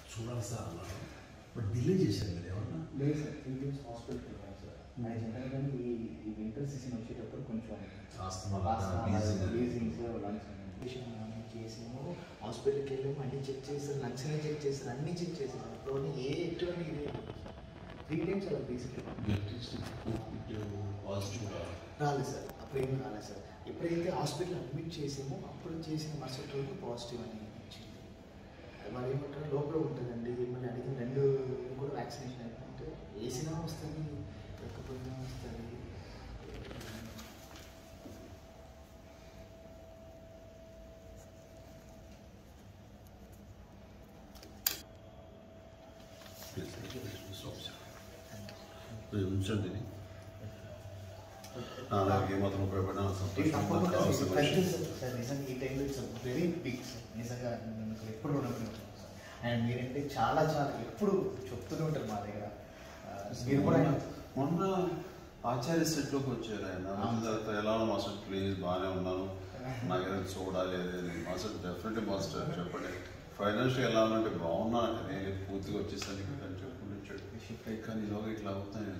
చూడాలి సార్ అన్నాడు but delay చేశారు మీరు ఏమన్నా లేదు సార్ త్రీ డేస్ హాస్పిటల్కి వెళ్ళాను సార్ ఆయన జనరల్గా ఈ ఈ వింటర్ సీజన్ వచ్చేటప్పుడు కొంచెం ఆస్తమా వీజింగ్స్ లంగ్స్ చేసాము హాస్పిటల్కి వెళ్ళాము అన్ని చెక్ చేశారు లంగ్స్ అన్ని చెక్ చేశారు అన్ని చెక్ చేశారు అప్పుడు ఏ ఎటువంటి ఇది త్రీ టైమ్స్ అలా బేసిక్గా పాజిటివ్ రాలేదు సార్ అప్పుడు ఏం రాలేదు సార్ ఎప్పుడైతే హాస్పిటల్ అడ్మిట్ చేసామో అప్పుడు చేసిన మరుసటి రోజు పాజిటివ్ అని వచ్చింది మరి ఏమంటారు లోపల ఉంటుందండి మళ్ళీ అడిగిన రెండు కూడా వ్యాక్సినేషన్ అయిపోతే వేసినా వస్తుంది లేకపోయినా వస్తుంది ఉంచండి నాకు ఏమాత్రం ఉపయోగపడినా ఇది తప్పకుండా సార్, ఇది సంతోషం పెద్ద సార్, సార్ నిజంగా ఈ టైంలో ఇట్స్ వెరీ బిగ్ సార్ నిజంగా నేను అసలు ఎప్పుడు రుణపడి ఉంటాను సార్ అండ్ మీరంటే చాలా చాలా ఎప్పుడు చెప్తూనే ఉంటారు మా దగ్గర ఆ, మీరు కూడా మొన్న ఆచార్య సెట్లోకి వచ్చారు ఆయన వచ్చిన తర్వాత ఎలా ఉన్నా మాస్టర్ ప్లీజ్ బాగానే ఉన్నాను నాకు ఏదైనా చూడాలి అది మాస్టర్ డెఫినెట్లీ మాస్టర్ చెప్పండి ఫైనాన్షియల్ ఎలా ఉందంటే బాగున్నాను నేను పూర్తిగా వచ్చేసాను ఇక్కడ అని చెప్పుకుంటూ చెప్పి కానీ ఈలోగా ఇట్లా అవుతాయి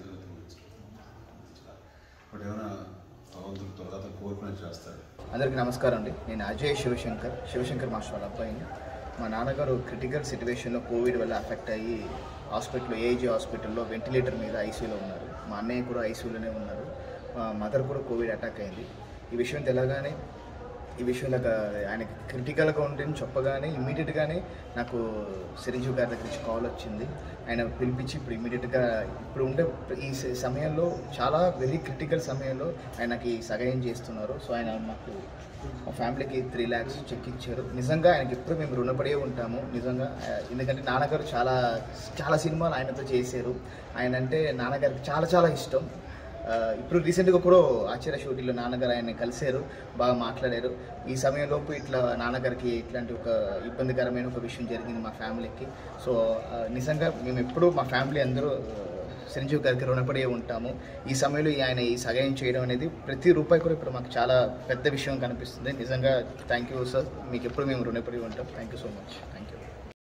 బట్ ఏమైనా భగవంతుడు తర్వాత కోరుకునే చేస్తాడు అందరికీ నమస్కారం అండి నేను అజయ్ శివశంకర్ శివశంకర్ మాస్టర్ వాళ్ళ అబ్బాయిని మా నాన్నగారు క్రిటికల్ సిచ్యువేషన్లో కోవిడ్ వల్ల అఫెక్ట్ అయ్యి హాస్పిటల్లో ఏజీ హాస్పిటల్లో వెంటిలేటర్ మీద ఐసీయూలో ఉన్నారు మా అన్నయ్య కూడా ఐసీయూలోనే ఉన్నారు మా మదర్ కూడా కోవిడ్ అటాక్ అయింది ఈ విషయం తెలగానే ఈ విషయంలో ఆయనకి క్రిటికల్గా ఉందని చెప్పగానే ఇమ్మీడియట్గానే నాకు చిరంజీవి గారి దగ్గర నుంచి కాల్ వచ్చింది ఆయన పిలిపించి ఇప్పుడు ఇమ్మీడియట్గా ఇప్పుడు ఉండే ఈ స- సమయంలో చాలా వెరీ క్రిటికల్ సమయంలో ఆయనకి సహాయం చేస్తున్నారు సో ఆయన మాకు మా ఫ్యామిలీకి త్రీ ల్యాక్స్ చెక్ ఇచ్చారు నిజంగా ఆయనకి ఎప్పుడు మేము రుణపడే ఉంటాము నిజంగా ఆ, ఎందుకంటే నాన్నగారు చాలా చాలా సినిమాలు ఆయనతో చేశారు ఆయన అంటే నాన్నగారికి చాలా చాలా ఇష్టం ఆ, ఇప్పుడు రీసెంట్గా కూడా ఆచార్య షూటింగ్లో నాన్నగారు ఆయన కలిశారు బాగా మాట్లాడారు ఈ సమయంలోపు ఇట్లా నాన్నగారికి ఇట్లాంటి ఒక ఇబ్బందికరమైన ఒక విషయం జరిగింది మా ఫ్యామిలీకి సో ఆ, నిజంగా మేము ఎప్పుడూ మా ఫ్యామిలీ అందరూ ఆ, చిరంజీవి గారికి రుణపడి ఉంటాము ఈ సమయంలో ఈ ఆయన ఈ సహాయం చేయడం అనేది ప్రతి రూపాయి కూడా ఇప్పుడు మాకు చాలా పెద్ద విషయం కనిపిస్తుంది నిజంగా థ్యాంక్ యూ సార్ మీకు ఎప్పుడు మేము రుణపడి ఉంటాం thank you so much thank you